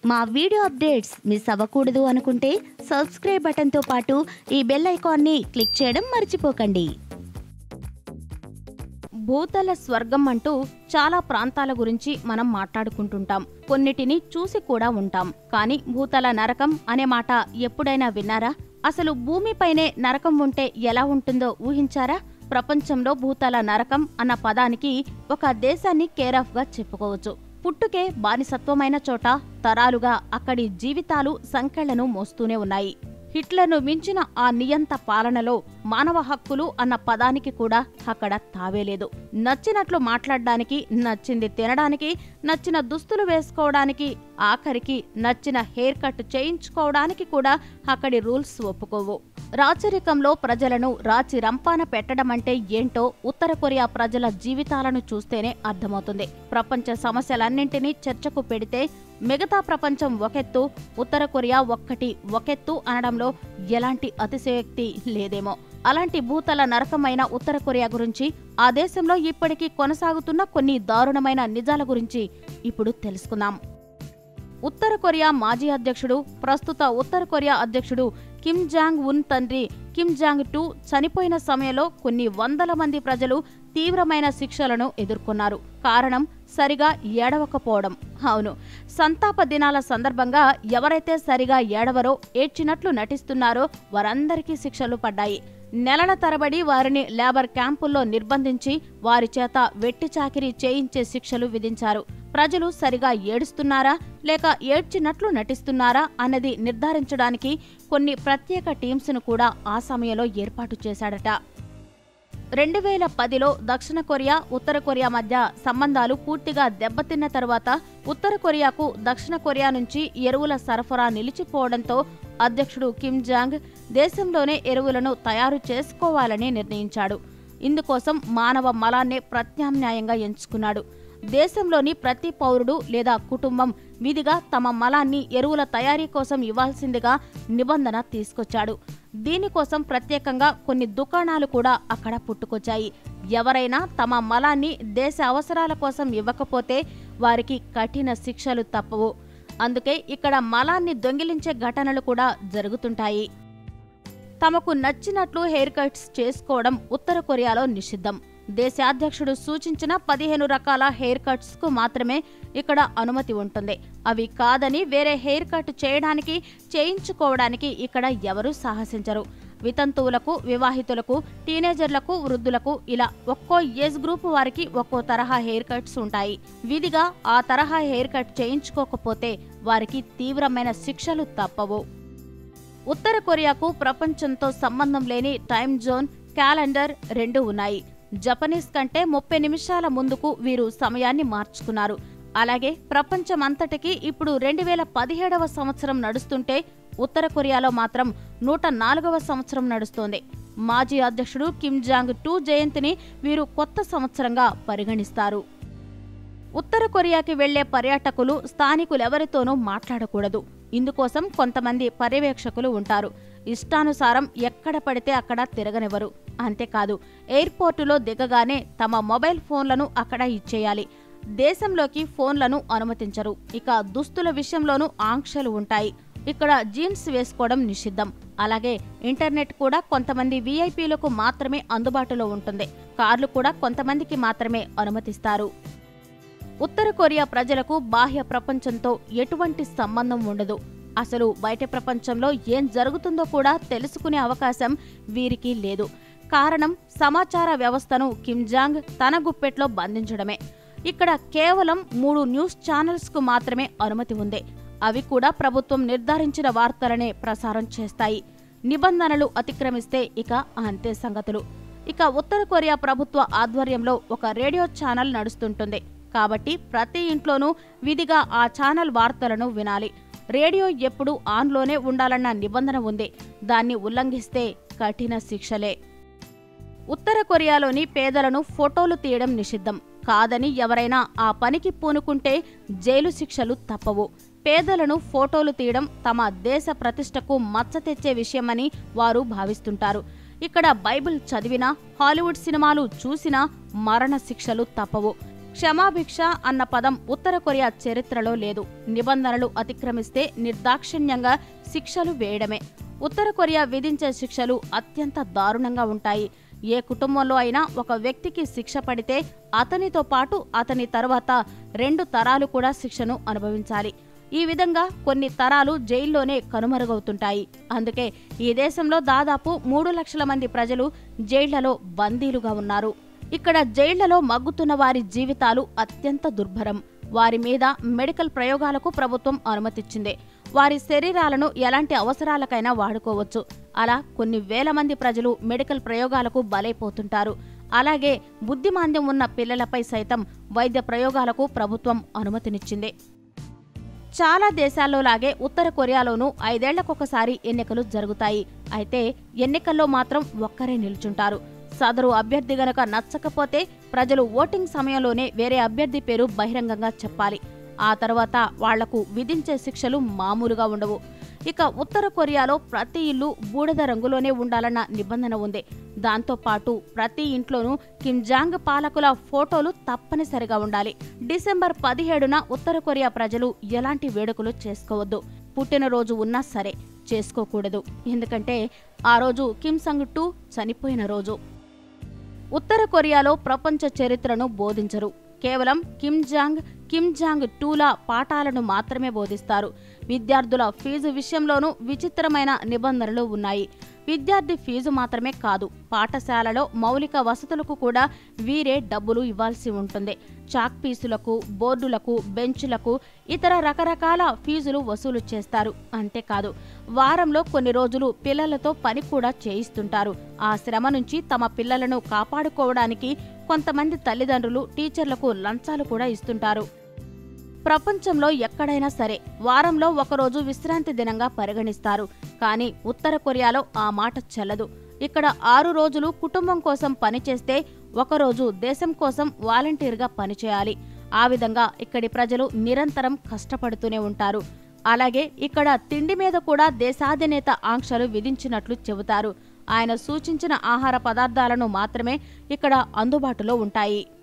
మా video updates miss అవ్వకూడదు అనుకుంటే సబ్స్క్రైబ్ బటన్తో పాటు ఈ బెల్ ఐకాన్ని క్లిక్ చేయడం మర్చిపోకండి భూతల స్వర్గం అంటూ చాలా ప్రాంతాల గురించి మనం మాట్లాడుకుంటుంటాం కొన్నిటిని చూసి కూడా ఉంటాం కానీ భూతల నరకం అనే మాట ఎప్పుడైనా విన్నారా అసలు భూమిపైనే నరకం ఉంటే ఎలా ఉంటుందో ఊహించారా ప్రపంచంలో భూతల నరకం అన్న పదానికి ఒక దేశాన్ని కేరాఫ్ గా చెప్పుకోవచ్చు పుట్టుకే బానిసత్వమైన చోట తరాలుగా అక్కడి జీవితాలు సంకెళ్లను మోస్తూనే ఉన్నాయి హిట్లర్ను మించిన ఆ నియంత పాలనలో మానవ హక్కులు అన్న పదానికి కూడా అక్కడ తావేలేదు నచ్చినట్లు మాట్లాడడానికి నచ్చింది తినడానికి నచ్చిన దుస్తులు వేసుకోవడానికి ఆఖరికి నచ్చిన హెయిర్ కట్ చేయించుకోవడానికి కూడా అక్కడి రూల్స్ ఒప్పుకోవు రాచరికంలో ప్రజలను రాచి రంపాన పెట్టడం అంటే ఏంటో ఉత్తర కొరియా ప్రజల జీవితాలను చూస్తేనే అర్థమవుతుంది ప్రపంచ సమస్యలన్నింటినీ చర్చకు పెడితే మిగతా ప్రపంచం ఒకెత్తు ఉత్తర కొరియా ఒక్కటి ఒకెత్తు అనడంలో ఎలాంటి అతిశయోక్తి లేదేమో అలాంటి భూతల నరకమైన ఉత్తర కొరియా గురించి ఆ దేశంలో ఇప్పటికీ కొనసాగుతున్న కొన్ని దారుణమైన నిజాల గురించి ఇప్పుడు తెలుసుకుందాం ఉత్తర కొరియా మాజీ అధ్యక్షుడు ప్రస్తుత ఉత్తర కొరియా అధ్యక్షుడు కిమ్ జాంగ్ ఉన్ తండ్రి కిమ్ జాంగ్ టూ చనిపోయిన సమయంలో కొన్ని వందల మంది ప్రజలు తీవ్రమైన శిక్షలను ఎదుర్కొన్నారు కారణం సరిగా ఏడవకపోవడం అవును సంతాప దినాల సందర్భంగా ఎవరైతే సరిగా ఏడవరో ఏడ్చినట్లు నటిస్తున్నారో వారందరికీ శిక్షలు పడ్డాయి నెలల తరబడి వారిని లేబర్ క్యాంపుల్లో నిర్బంధించి వారి చేత వెట్టి చాకిరీ చేయించే శిక్షలు విధించారు ప్రజలు సరిగా ఏడుస్తున్నారా లేక ఏడ్చినట్లు నటిస్తున్నారా అన్నది నిర్ధారించడానికి కొన్ని ప్రత్యేక టీమ్స్ను కూడా ఆ సమయంలో ఏర్పాటు చేశాడట రెండు వేల పదిలో దక్షిణ కొరియా ఉత్తర కొరియా మధ్య సంబంధాలు పూర్తిగా దెబ్బతిన్న తరువాత ఉత్తర కొరియాకు దక్షిణ కొరియా నుంచి ఎరువుల సరఫరా నిలిచిపోవడంతో అధ్యక్షుడు కిమ్ జాంగ్ దేశంలోనే ఎరువులను తయారు చేసుకోవాలని నిర్ణయించాడు ఇందుకోసం మానవ మలాన్నే ప్రత్యామ్నాయంగా ఎంచుకున్నాడు దేశంలోని ప్రతి పౌరుడు లేదా కుటుంబం విధిగా తమ మలాన్ని ఎరువుల తయారీ కోసం ఇవ్వాల్సిందిగా నిబంధన తీసుకొచ్చాడు దీనికోసం ప్రత్యేకంగా కొన్ని దుకాణాలు కూడా అక్కడ పుట్టుకొచ్చాయి ఎవరైనా తమ మలాన్ని దేశ అవసరాల కోసం ఇవ్వకపోతే వారికి కఠిన శిక్షలు తప్పవు అందుకే ఇక్కడ మలాన్ని దొంగిలించే ఘటనలు కూడా జరుగుతుంటాయి తమకు నచ్చినట్లు హెయిర్ కట్స్ చేసుకోవడం ఉత్తర కొరియాలో నిషిద్ధం దేశాధ్యక్షుడు సూచించిన పదిహేను రకాల హెయిర్ కట్స్ కు మాత్రమే ఇక్కడ అనుమతి ఉంటుంది అవి కాదని వేరే హెయిర్ కట్ చేయడానికి చేయించుకోవడానికి ఇక్కడ ఎవరూ సాహసించరు వితంతువులకు వివాహితులకు టీనేజర్లకు వృద్ధులకు ఇలా ఒక్కో ఏజ్ గ్రూప్ వారికి ఒక్కో తరహా హెయిర్ కట్స్ ఉంటాయి విధిగా ఆ తరహా హెయిర్ కట్ చేయించుకోకపోతే వారికి తీవ్రమైన శిక్షలు తప్పవు ఉత్తర కొరియాకు ప్రపంచంతో సంబంధం లేని టైం జోన్ క్యాలెండర్ రెండు ఉన్నాయి జపనీస్ కంటే ముప్పై నిమిషాల ముందుకు వీరు సమయాన్ని మార్చుకున్నారు అలాగే ప్రపంచమంతటికి ఇప్పుడు రెండు వేల పదిహేడవ సంవత్సరం నడుస్తుంటే ఉత్తర కొరియాలో మాత్రం నూట నాలుగవ సంవత్సరం నడుస్తోంది మాజీ అధ్యక్షుడు కిమ్ జాంగ్ టూ జయంతిని వీరు కొత్త సంవత్సరంగా పరిగణిస్తారు ఉత్తర కొరియాకి వెళ్లే పర్యాటకులు స్థానికులెవరితోనూ మాట్లాడకూడదు ఇందుకోసం కొంతమంది పర్యవేక్షకులు ఉంటారు ఇష్టానుసారం ఎక్కడ పడితే అక్కడ తిరగనివ్వరు అంతేకాదు ఎయిర్పోర్టులో దిగగానే తమ మొబైల్ ఫోన్లను అక్కడ ఇచ్చేయాలి దేశంలోకి ఫోన్లను అనుమతించరు ఇక దుస్తుల విషయంలోనూ ఆంక్షలు ఉంటాయి ఇక్కడ జీన్స్ వేసుకోవడం నిషిద్ధం అలాగే ఇంటర్నెట్ కూడా కొంతమంది వీఐపీలకు మాత్రమే అందుబాటులో ఉంటుంది కార్లు కూడా కొంతమందికి మాత్రమే అనుమతిస్తారు ఉత్తర కొరియా ప్రజలకు బాహ్య ప్రపంచంతో ఎటువంటి సంబంధం ఉండదు అసలు బయట ప్రపంచంలో ఏం జరుగుతుందో కూడా తెలుసుకునే అవకాశం వీరికి లేదు కారణం సమాచార వ్యవస్థను కిమ్ జాంగ్ తన గుప్పెట్లో బంధించడమే ఇక్కడ కేవలం మూడు న్యూస్ ఛానల్స్ కు మాత్రమే అనుమతి ఉంది అవి కూడా ప్రభుత్వం నిర్ధారించిన వార్తలనే ప్రసారం చేస్తాయి నిబంధనలు అతిక్రమిస్తే ఇక అంతే సంగతులు ఇక ఉత్తర కొరియా ప్రభుత్వ ఆధ్వర్యంలో ఒక రేడియో ఛానల్ నడుస్తుంటుంది కాబట్టి ప్రతి ఇంట్లోనూ విధిగా ఆ ఛానల్ వార్తలను వినాలి రేడియో ఎప్పుడూ ఆన్లోనే ఉండాలన్న నిబంధన ఉంది దాన్ని ఉల్లంఘిస్తే కఠిన శిక్షలే ఉత్తర కొరియాలోని పేదలను ఫోటోలు తీయడం నిషిద్ధం కాదని ఎవరైనా ఆ పనికి పూనుకుంటే జైలు శిక్షలు తప్పవు పేదలను ఫోటోలు తీయడం తమ దేశ ప్రతిష్టకు మచ్చ తెచ్చే విషయమని వారు భావిస్తుంటారు ఇక్కడ బైబిల్ చదివినా హాలీవుడ్ సినిమాలు చూసినా మరణ శిక్షలు తప్పవు క్షమాభిక్ష అన్న పదం ఉత్తర కొరియా చరిత్రలో లేదు నిబంధనలు అతిక్రమిస్తే నిర్దాక్షిణ్యంగా శిక్షలు వేయడమే ఉత్తర కొరియా విధించే శిక్షలు అత్యంత దారుణంగా ఉంటాయి ఏ కుటుంబంలో అయినా ఒక వ్యక్తికి శిక్ష పడితే అతనితో పాటు అతని తరువాత రెండు తరాలు కూడా శిక్షను అనుభవించాలి ఈ విధంగా కొన్ని తరాలు జైల్లోనే కనుమరుగవుతుంటాయి అందుకే ఈ దేశంలో దాదాపు మూడు లక్షల మంది ప్రజలు జైళ్లలో బందీలుగా ఉన్నారు ఇక్కడ జైళ్లలో మగ్గుతున్న వారి జీవితాలు అత్యంత దుర్భరం వారి మీద మెడికల్ ప్రయోగాలకు ప్రభుత్వం అనుమతిచ్చింది వారి శరీరాలను ఎలాంటి అవసరాలకైనా వాడుకోవచ్చు అలా కొన్ని వేల మంది ప్రజలు మెడికల్ ప్రయోగాలకు బలైపోతుంటారు అలాగే బుద్ధిమాంద్యం ఉన్న పిల్లలపై సైతం వైద్య ప్రయోగాలకు ప్రభుత్వం అనుమతినిచ్చింది చాలా దేశాల్లో లాగే ఉత్తర కొరియాలోనూ ఐదేళ్లకొకసారి ఎన్నికలు జరుగుతాయి అయితే ఎన్నికల్లో మాత్రం ఒక్కరే నిల్చుంటారు సదరు అభ్యర్థి గనక నచ్చకపోతే ప్రజలు ఓటింగ్ సమయంలోనే వేరే అభ్యర్థి పేరు బహిరంగంగా చెప్పాలి ఆ తర్వాత వాళ్లకు విధించే శిక్షలు మామూలుగా ఉండవు ఇక ఉత్తర కొరియాలో ప్రతి ఇల్లు బూడిద రంగులోనే ఉండాలన్న నిబంధన ఉంది దాంతో పాటు ప్రతి ఇంట్లోనూ కిమ్ జాంగ్ పాలకుల ఫోటోలు తప్పనిసరిగా ఉండాలి డిసెంబర్ పదిహేడున ఉత్తర కొరియా ప్రజలు ఎలాంటి వేడుకలు చేసుకోవద్దు పుట్టినరోజు ఉన్నా సరే చేసుకోకూడదు ఎందుకంటే ఆ రోజు కిమ్ సంగ్ టూ చనిపోయిన రోజు ఉత్తర కొరియాలో ప్రపంచ చరిత్రను బోధించరు కేవలం కిమ్ జాంగ్ కిమ్ జాంగ్ టూల పాఠాలను మాత్రమే బోధిస్తారు విద్యార్థుల ఫీజు విషయంలోనూ విచిత్రమైన నిబంధనలు ఉన్నాయి విద్యార్థి ఫీజు మాత్రమే కాదు పాఠశాలలో మౌలిక వసతులకు కూడా వీరే డబ్బులు ఇవ్వాల్సి ఉంటుంది చాక్ పీసులకు బోర్డులకు బెంచులకు ఇతర రకరకాల ఫీజులు వసూలు చేస్తారు అంతేకాదు వారంలో కొన్ని రోజులు పిల్లలతో పని కూడా చేయిస్తుంటారు ఆ శ్రమ నుంచి తమ పిల్లలను కాపాడుకోవడానికి కొంతమంది తల్లిదండ్రులు టీచర్లకు లంచాలు కూడా ఇస్తుంటారు ప్రపంచంలో ఎక్కడైనా సరే వారంలో ఒకరోజు విశ్రాంతి దినంగా పరిగణిస్తారు కానీ ఉత్తర కొరియాలో ఆ మాట చెల్లదు ఇక్కడ ఆరు రోజులు కుటుంబం కోసం పనిచేస్తే ఒకరోజు దేశం కోసం వాలంటీర్గా పనిచేయాలి ఆ విధంగా ఇక్కడి ప్రజలు నిరంతరం కష్టపడుతూనే ఉంటారు అలాగే ఇక్కడ తిండి మీద కూడా దేశాధినేత ఆంక్షలు విధించినట్లు చెబుతారు ఆయన సూచించిన ఆహార పదార్థాలను మాత్రమే ఇక్కడ అందుబాటులో ఉంటాయి